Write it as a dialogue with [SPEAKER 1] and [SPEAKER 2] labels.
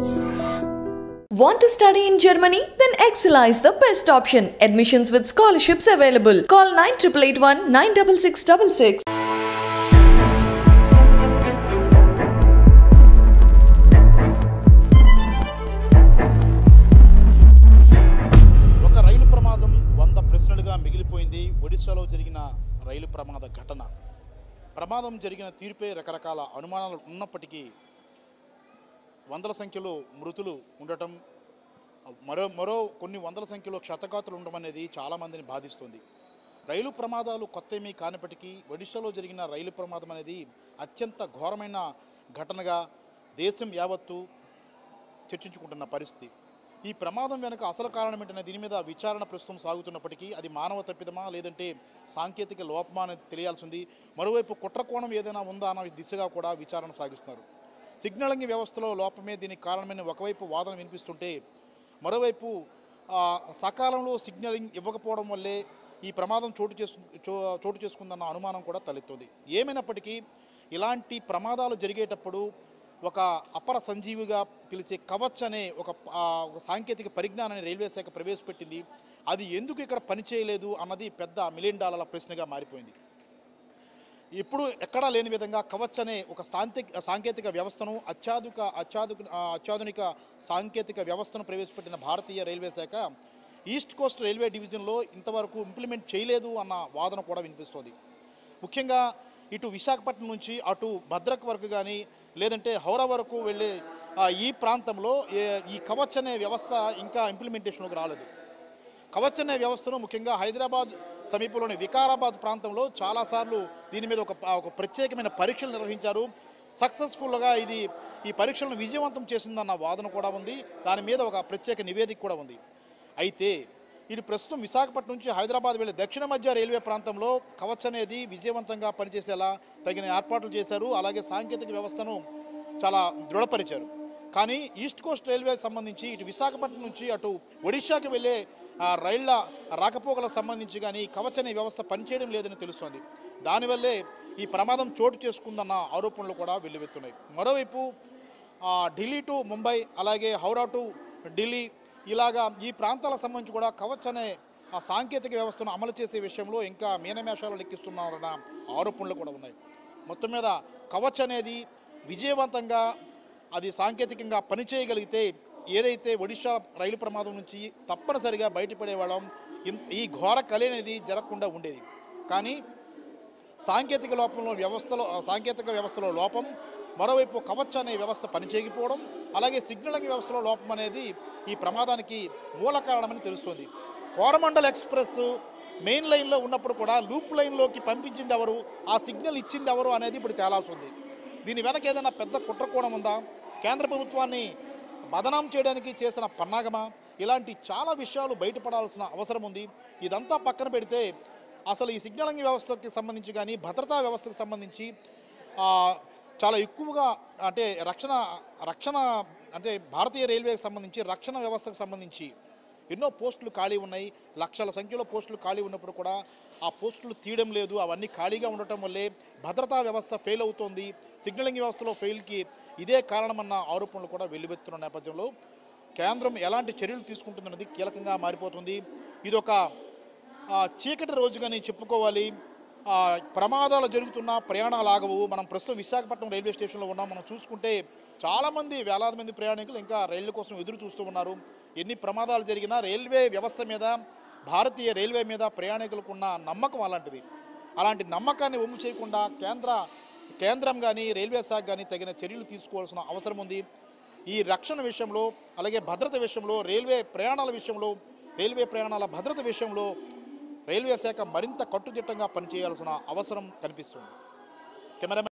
[SPEAKER 1] Want to study in Germany? Then Excella is the best option. Admissions with scholarships available. Call 9881 96666.
[SPEAKER 2] ఒక రైలు ప్రమాదం వంద ప్రశ్నలుగా మిగిలిపోయింది ఒడిశాలో జరిగిన రైలు ప్రమాద ఘటన ప్రమాదం జరిగిన తీరుపై రకరకాల అనుమానాలు ఉన్నప్పటికీ వందల సంఖ్యలో మృతులు ఉండటం మరో మరో కొన్ని వందల సంఖ్యలో క్షతగాతులు ఉండడం అనేది చాలామందిని బాధిస్తుంది రైలు ప్రమాదాలు కొత్త ఏమీ కానప్పటికీ ఒడిశాలో జరిగిన రైలు ప్రమాదం అనేది అత్యంత ఘోరమైన ఘటనగా దేశం యావత్తు చర్చించుకుంటున్న పరిస్థితి ఈ ప్రమాదం వెనుక అసలు కారణం ఏంటనే దీని మీద విచారణ ప్రస్తుతం సాగుతున్నప్పటికీ అది మానవ తప్పిదమా లేదంటే సాంకేతిక లోపమా అనేది తెలియాల్సింది మరోవైపు కుట్రకోణం ఏదైనా ఉందా అన్న దిశగా కూడా విచారణ సాగిస్తున్నారు సిగ్నలింగ్ వ్యవస్థలో లోపమే దీనికి కారణమైన ఒకవైపు వాదన వినిపిస్తుంటే మరోవైపు ఆ, సకాలంలో సిగ్నలింగ్ ఇవ్వకపోవడం వల్లే ఈ ప్రమాదం చోటు చేసు చో- చోటు చేసుకుందన్న అనుమానం కూడా తలెత్తుంది ఏమైనప్పటికీ ఇలాంటి ప్రమాదాలు జరిగేటప్పుడు ఒక అపర సంజీవిగా పిలిచే కవచ్ అనే ఒక ఆ, ఒక సాంకేతిక పరిజ్ఞానాన్ని రైల్వే శాఖ ప్రవేశపెట్టింది అది ఎందుకు ఇక్కడ పనిచేయలేదు అన్నది పెద్ద మిలియన్ డాలర్ల ప్రశ్నగా మారిపోయింది ఇప్పుడు ఎక్కడా లేని విధంగా కవచ్ అనే ఒక సాంతిక సాంకేతిక వ్యవస్థను అత్యాధుక అత్యాధుక ఆ, అత్యాధునిక సాంకేతిక వ్యవస్థను ప్రవేశపెట్టిన భారతీయ రైల్వే శాఖ ఈస్ట్ కోస్ట్ రైల్వే డివిజన్లో ఇంతవరకు ఇంప్లిమెంట్ చేయలేదు అన్న వాదన కూడా వినిపిస్తోంది ముఖ్యంగా ఇటు విశాఖపట్నం నుంచి అటు భద్రక్ వరకు కానీ లేదంటే హౌరా వరకు వెళ్ళే ఆ, ఈ ప్రాంతంలో ఏ- ఈ కవచ్ అనే వ్యవస్థ ఇంకా ఇంప్లిమెంటేషన్లోకి రాలేదు కవచ్ అనే వ్యవస్థను ముఖ్యంగా హైదరాబాద్ సమీపంలోని వికారాబాద్ ప్రాంతంలో చాలాసార్లు దీని మీద ఒక ఒక ప్రత్యేకమైన పరీక్షలు నిర్వహించారు సక్సెస్ఫుల్గా ఇది ఈ పరీక్షలను విజయవంతం చేసిందన్న వాదన కూడా ఉంది దాని మీద ఒక ప్రత్యేక నివేదిక కూడా ఉంది అయితే ఇది ప్రస్తుతం విశాఖపట్నం నుంచి హైదరాబాద్ వెళ్ళే దక్షిణ మధ్య రైల్వే ప్రాంతంలో కవచ్ అనేది విజయవంతంగా పనిచేసేలా తగిన ఏర్పాట్లు చేశారు అలాగే సాంకేతిక వ్యవస్థను చాలా దృఢపరిచారు కానీ ఈస్ట్ కోస్ట్ రైల్వే సంబంధించి ఇటు విశాఖపట్నం నుంచి అటు ఒడిశాకి వెళ్ళే ఆ, రైళ్ల రాకపోకలకు సంబంధించి కానీ కవచ అనే వ్యవస్థ పనిచేయడం లేదని తెలుస్తోంది దానివల్లే ఈ ప్రమాదం చోటు చేసుకుందన్న ఆరోపణలు కూడా వెల్లువెత్తున్నాయి మరోవైపు ఆ, ఢిల్లీ టు ముంబై అలాగే హౌరా టు ఢిల్లీ ఇలాగా ఈ ప్రాంతాలకు సంబంధించి కూడా కవచ్ అనే ఆ సాంకేతిక వ్యవస్థను అమలు చేసే విషయంలో ఇంకా మీనమేషాలు లెక్కిస్తున్నారన్న ఆరోపణలు కూడా ఉన్నాయి మొత్తం మీద కవచ్ అనేది విజయవంతంగా అది సాంకేతికంగా పనిచేయగలిగితే ఏదైతే ఒడిశా రైలు ప్రమాదం నుంచి తప్పనిసరిగా బయటపడే వాళ్ళం ఇన్- ఈ ఘోర కలి అనేది జరగకుండా ఉండేది కానీ సాంకేతిక లోపంలో వ్యవస్థలో సాంకేతిక వ్యవస్థలో లోపం మరోవైపు కవచ్ అనే వ్యవస్థ పనిచేయకపోవడం అలాగే సిగ్నలింగ్ వ్యవస్థలో లోపం అనేది ఈ ప్రమాదానికి మూల కారణమని తెలుస్తుంది కోరమండల్ ఎక్స్ప్రెస్ మెయిన్ లైన్లో ఉన్నప్పుడు కూడా లూప్ లైన్లోకి పంపించింది ఎవరు ఆ సిగ్నల్ ఇచ్చింది ఎవరు అనేది ఇప్పుడు తేలాల్సి ఉంది దీని వెనక ఏదైనా పెద్ద కుట్రకోణం ఉందా కేంద్ర ప్రభుత్వాన్ని బదనాం చేయడానికి చేసిన పన్నాగమా ఇలాంటి చాలా విషయాలు బయటపడాల్సిన అవసరం ఉంది ఇదంతా పక్కన పెడితే అసలు ఈ సిగ్నలింగ్ వ్యవస్థకి సంబంధించి కానీ భద్రతా వ్యవస్థకు సంబంధించి ఆ, చాలా ఎక్కువగా అంటే రక్షణ రక్షణ అంటే భారతీయ రైల్వేకి సంబంధించి రక్షణ వ్యవస్థకు సంబంధించి ఎన్నో పోస్టులు ఖాళీ ఉన్నాయి లక్షల సంఖ్యలో పోస్టులు ఖాళీ ఉన్నప్పుడు కూడా ఆ పోస్టులు తీయడం లేదు అవన్నీ ఖాళీగా ఉండటం వల్లే భద్రతా వ్యవస్థ ఫెయిల్ అవుతోంది సిగ్నలింగ్ వ్యవస్థలో ఫెయిల్కి ఇదే కారణమన్న ఆరోపణలు కూడా వెల్లువెత్తున్న నేపథ్యంలో కేంద్రం ఎలాంటి చర్యలు తీసుకుంటుందన్నది కీలకంగా మారిపోతుంది ఇదొక ఆ, చీకటి రోజుగాని చెప్పుకోవాలి ఆ, ప్రమాదాలు జరుగుతున్న ప్రయాణాలు ఆగవు మనం ప్రస్తుతం విశాఖపట్నం రైల్వే స్టేషన్లో ఉన్నాం మనం చూసుకుంటే చాలామంది వేలాది మంది ప్రయాణికులు ఇంకా రైళ్ల కోసం ఎదురు చూస్తూ ఉన్నారు ఎన్ని ప్రమాదాలు జరిగినా రైల్వే వ్యవస్థ మీద భారతీయ రైల్వే మీద ప్రయాణికులకు ఉన్న నమ్మకం అలాంటిది అలాంటి నమ్మకాన్ని ఒమ్ము చేయకుండా కేంద్ర కేంద్రం కానీ రైల్వే శాఖ కానీ తగిన చర్యలు తీసుకోవాల్సిన అవసరం ఉంది ఈ రక్షణ విషయంలో అలాగే భద్రత విషయంలో రైల్వే ప్రయాణాల విషయంలో రైల్వే ప్రయాణాల భద్రత విషయంలో రైల్వే శాఖ మరింత కట్టుదిట్టంగా పనిచేయాల్సిన అవసరం కనిపిస్తుంది కెమెరా